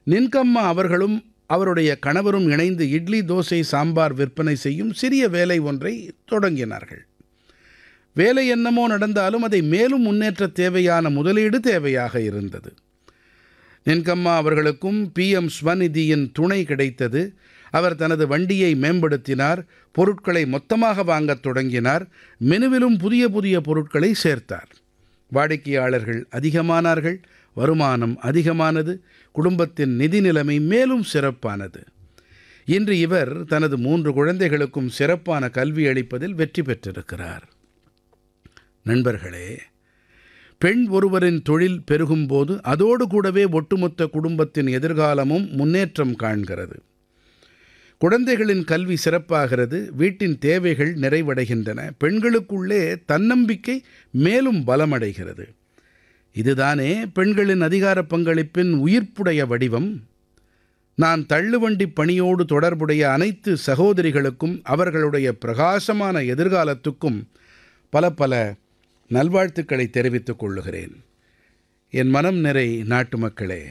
நின்கம்மா அவர்களும் அவருடைய கணவரும் இணைந்து இட்லி தோசை சாம்பார் விற்பனை செய்யும் சிறிய வேலை ஒன்றை தொடங்கினார்கள் வேலை என்னமோ நடந்தாலும் அதை மேலும் முன்னேற்ற தேவையான முதலீடு தேவையாக இருந்தது நின்கம்மா அவர்களுக்கும் பிஎம் ஸ்வநிதியின் துணை கிடைத்தது அவர் தனது வண்டியை மேம்படுத்தினார் பொருட்களை மொத்தமாக வாங்கத் தொடங்கினார் மெனுவிலும் புதிய புதிய பொருட்களை சேர்த்தார் வாடிக்கையாளர்கள் அதிகமானார்கள் வருமானம் அதிகமானது குடும்பத்தின் நிதி நிலைமை மேலும் சிறப்பானது இன்று இவர் தனது மூன்று குழந்தைகளுக்கும் சிறப்பான கல்வி அளிப்பதில் வெற்றி பெற்றிருக்கிறார் நண்பர்களே பெண் ஒருவரின் தொழில் பெருகும்போது அதோடு கூடவே ஒட்டுமொத்த குடும்பத்தின் எதிர்காலமும் முன்னேற்றம் காண்கிறது குழந்தைகளின் கல்வி சிறப்பாகிறது வீட்டின் தேவைகள் நிறைவடைகின்றன பெண்களுக்குள்ளே தன்னம்பிக்கை மேலும் பலமடைகிறது இதுதானே பெண்களின் அதிகார பங்களிப்பின் உயிர்ப்புடைய வடிவம் நான் தள்ளுவண்டி பணியோடு தொடர்புடைய அனைத்து சகோதரிகளுக்கும் அவர்களுடைய பிரகாசமான எதிர்காலத்துக்கும் பல பல நல்வாழ்த்துக்களை தெரிவித்துக் கொள்ளுகிறேன் என் மனம் நிறை நாட்டு மக்களே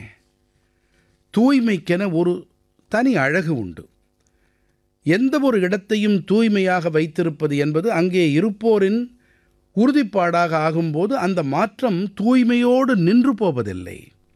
தூய்மைக்கென ஒரு தனி அழகு உண்டு எந்த ஒரு இடத்தையும் தூய்மையாக வைத்திருப்பது என்பது அங்கே இருப்போரின் உறுதிப்பாடாக ஆகும்போது அந்த மாற்றம் தூய்மையோடு நின்று போவதில்லை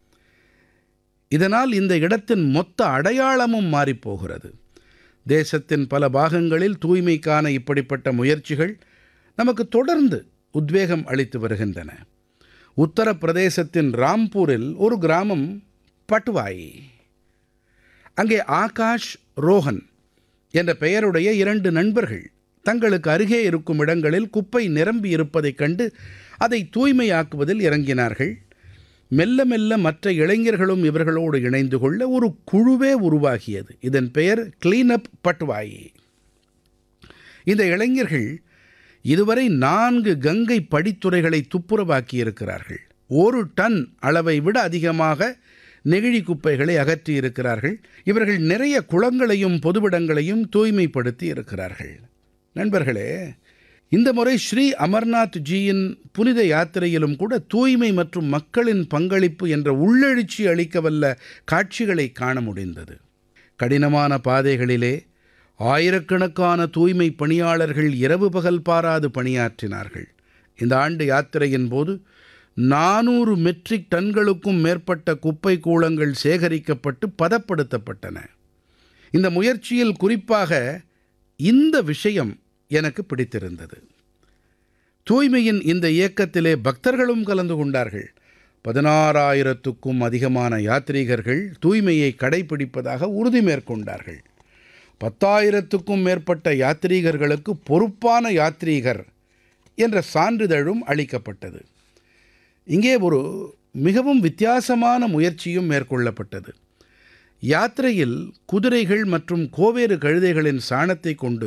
இதனால் இந்த இடத்தின் மொத்த அடையாளமும் மாறிப்போகிறது தேசத்தின் பல பாகங்களில் தூய்மைக்கான இப்படிப்பட்ட முயற்சிகள் நமக்கு தொடர்ந்து உத்வேகம் அளித்து வருகின்றன உத்தரப்பிரதேசத்தின் ராம்பூரில் ஒரு கிராமம் பட்வாயி அங்கே ஆகாஷ் ரோஹன் என்ற பெயருடைய இரண்டு நண்பர்கள் தங்களுக்கு அருகே இருக்கும் இடங்களில் குப்பை நிரம்பி இருப்பதைக் கண்டு அதை தூய்மையாக்குவதில் இறங்கினார்கள் மெல்ல மெல்ல மற்ற இளைஞர்களும் இவர்களோடு இணைந்து கொள்ள ஒரு குழுவே உருவாகியது இதன் பெயர் கிளீனப் பட்வாயி இந்த இளைஞர்கள் இதுவரை நான்கு கங்கை படித்துறைகளை துப்புரவாக்கியிருக்கிறார்கள் ஒரு டன் அளவை விட அதிகமாக நெகிழி குப்பைகளை அகற்றி இருக்கிறார்கள் இவர்கள் நிறைய குளங்களையும் பொதுவிடங்களையும் தூய்மைப்படுத்தி இருக்கிறார்கள் நண்பர்களே இந்த முறை ஸ்ரீ அமர்நாத் ஜியின் புனித யாத்திரையிலும் கூட தூய்மை மற்றும் மக்களின் பங்களிப்பு என்ற உள்ளெழுச்சி அளிக்கவல்ல காட்சிகளை காண முடிந்தது கடினமான பாதைகளிலே ஆயிரக்கணக்கான தூய்மை பணியாளர்கள் இரவு பகல் பாராது பணியாற்றினார்கள் இந்த ஆண்டு யாத்திரையின் போது நானூறு மெட்ரிக் டன்களுக்கும் மேற்பட்ட குப்பை கூளங்கள் சேகரிக்கப்பட்டு பதப்படுத்தப்பட்டன இந்த முயற்சியில் குறிப்பாக இந்த விஷயம் எனக்கு பிடித்திருந்தது தூய்மையின் இந்த இயக்கத்திலே பக்தர்களும் கலந்து கொண்டார்கள் பதினாறாயிரத்துக்கும் அதிகமான யாத்ரீகர்கள் தூய்மையை கடைபிடிப்பதாக உறுதி மேற்கொண்டார்கள் பத்தாயிரத்துக்கும் மேற்பட்ட யாத்ரீகர்களுக்கு பொறுப்பான யாத்ரீகர் என்ற சான்றிதழும் அளிக்கப்பட்டது இங்கே ஒரு மிகவும் வித்தியாசமான முயற்சியும் மேற்கொள்ளப்பட்டது யாத்திரையில் குதிரைகள் மற்றும் கோவேறு கழுதைகளின் சாணத்தை கொண்டு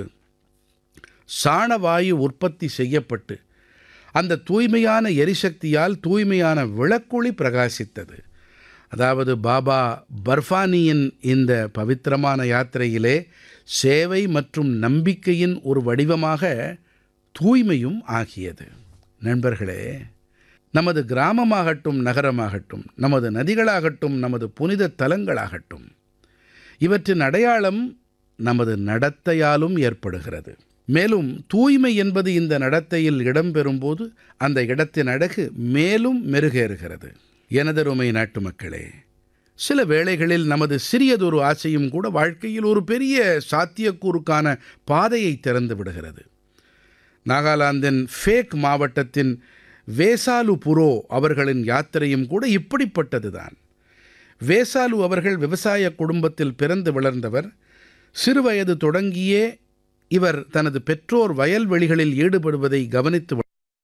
சாணவாயு உற்பத்தி செய்யப்பட்டு அந்த தூய்மையான எரிசக்தியால் தூய்மையான விளக்கொளி பிரகாசித்தது அதாவது பாபா பர்ஃபானியின் இந்த பவித்திரமான யாத்திரையிலே சேவை மற்றும் நம்பிக்கையின் ஒரு வடிவமாக தூய்மையும் ஆகியது நண்பர்களே நமது கிராமமாகட்டும் நகரமாகட்டும் நமது நதிகளாகட்டும் நமது புனித தலங்களாகட்டும் இவற்றின் அடையாளம் நமது நடத்தையாலும் ஏற்படுகிறது மேலும் தூய்மை என்பது இந்த நடத்தையில் இடம்பெறும்போது அந்த இடத்தின் அழகு மேலும் மெருகேறுகிறது எனதருமை நாட்டு மக்களே சில வேளைகளில் நமது சிறியதொரு ஆசையும் கூட வாழ்க்கையில் ஒரு பெரிய சாத்தியக்கூறுக்கான பாதையை திறந்து விடுகிறது நாகாலாந்தின் ஃபேக் மாவட்டத்தின் வேசாலு புரோ அவர்களின் யாத்திரையும் கூட இப்படிப்பட்டதுதான் வேசாலு அவர்கள் விவசாய குடும்பத்தில் பிறந்து வளர்ந்தவர் சிறுவயது தொடங்கியே இவர் தனது பெற்றோர் வயல்வெளிகளில் ஈடுபடுவதை கவனித்து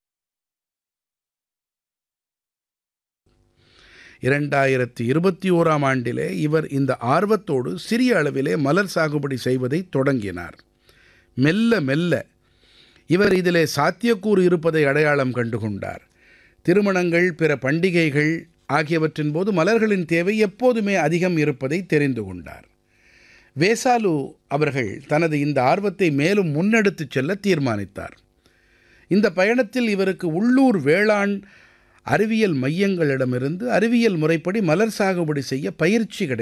இரண்டாயிரத்தி இருபத்தி ஓராம் ஆண்டிலே இவர் இந்த ஆர்வத்தோடு சிறிய அளவிலே மலர் சாகுபடி செய்வதை தொடங்கினார் மெல்ல மெல்ல இவர் இதிலே சாத்தியக்கூறு இருப்பதை அடையாளம் கண்டுகொண்டார் திருமணங்கள் பிற பண்டிகைகள் ஆகியவற்றின் போது மலர்களின் தேவை எப்போதுமே அதிகம் இருப்பதை தெரிந்து கொண்டார் வேசாலு அவர்கள் தனது இந்த ஆர்வத்தை மேலும் முன்னெடுத்துச் செல்ல தீர்மானித்தார் இந்த பயணத்தில் இவருக்கு உள்ளூர் வேளாண் அறிவியல் மையங்களிடமிருந்து அறிவியல் முறைப்படி மலர் சாகுபடி செய்ய பயிற்சி கிடைத்தது